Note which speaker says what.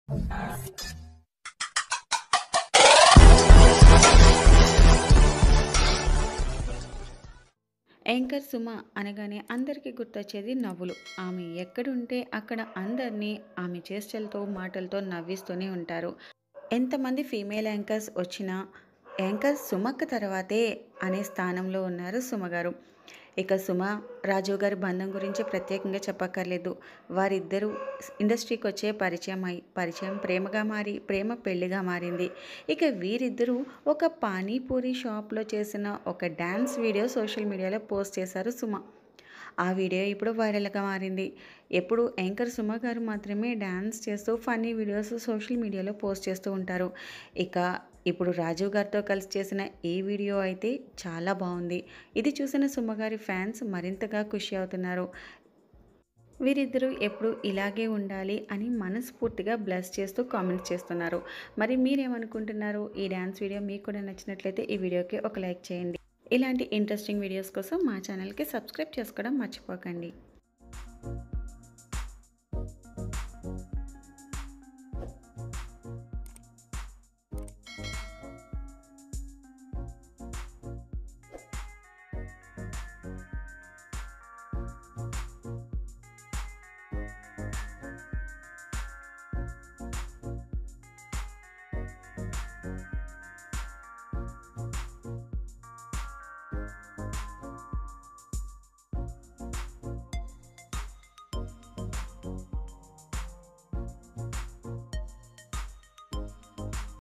Speaker 1: anchor Suma అనగానే అందరికీ గుర్తొచ్చేది నవ్వులు ఆమె ఎక్కడుంటే అక్కడ అందరినీ ఆమె చేష్టలతో మాటలతో నవ్విస్తూనే ఉంటారు ఎంతమంది ఫీమేల్ యాంకర్స్ వచ్చినా యాంకర్ సుమక్క తర్వాతే అనే స్థానంలో ఉన్నారు సుమ గారు ఇక సుమ రాజు గారి బంధం గురించి ప్రత్యేకంగా చెప్పక్కర్లేదు వారిద్దరూ ఇండస్ట్రీకి వచ్చే పరిచయం అయి పరిచయం ప్రేమగా మారి ప్రేమ పెళ్లిగా మారింది ఇక వీరిద్దరూ ఒక పానీపూరి షాప్లో చేసిన ఒక డ్యాన్స్ వీడియో సోషల్ మీడియాలో పోస్ట్ చేశారు సుమ ఆ వీడియో ఇప్పుడు వైరల్గా మారింది ఎప్పుడు యాంకర్ సుమ గారు మాత్రమే డ్యాన్స్ చేస్తూ ఫన్నీ వీడియోస్ సోషల్ మీడియాలో పోస్ట్ చేస్తూ ఉంటారు ఇక ఇప్పుడు రాజీవ్ గారితో కలిసి చేసిన ఈ వీడియో అయితే చాలా బాగుంది ఇది చూసిన సుమ గారి ఫ్యాన్స్ మరింతగా ఖుషి అవుతున్నారు వీరిద్దరూ ఎప్పుడు ఇలాగే ఉండాలి అని మనస్ఫూర్తిగా బ్లెస్ చేస్తూ కామెంట్స్ చేస్తున్నారు మరి మీరేమనుకుంటున్నారు ఈ డ్యాన్స్ వీడియో మీకు కూడా నచ్చినట్లయితే ఈ వీడియోకి ఒక లైక్ చేయండి ఇలాంటి ఇంట్రెస్టింగ్ వీడియోస్ కోసం మా ఛానల్కి సబ్స్క్రైబ్ చేసుకోవడం మర్చిపోకండి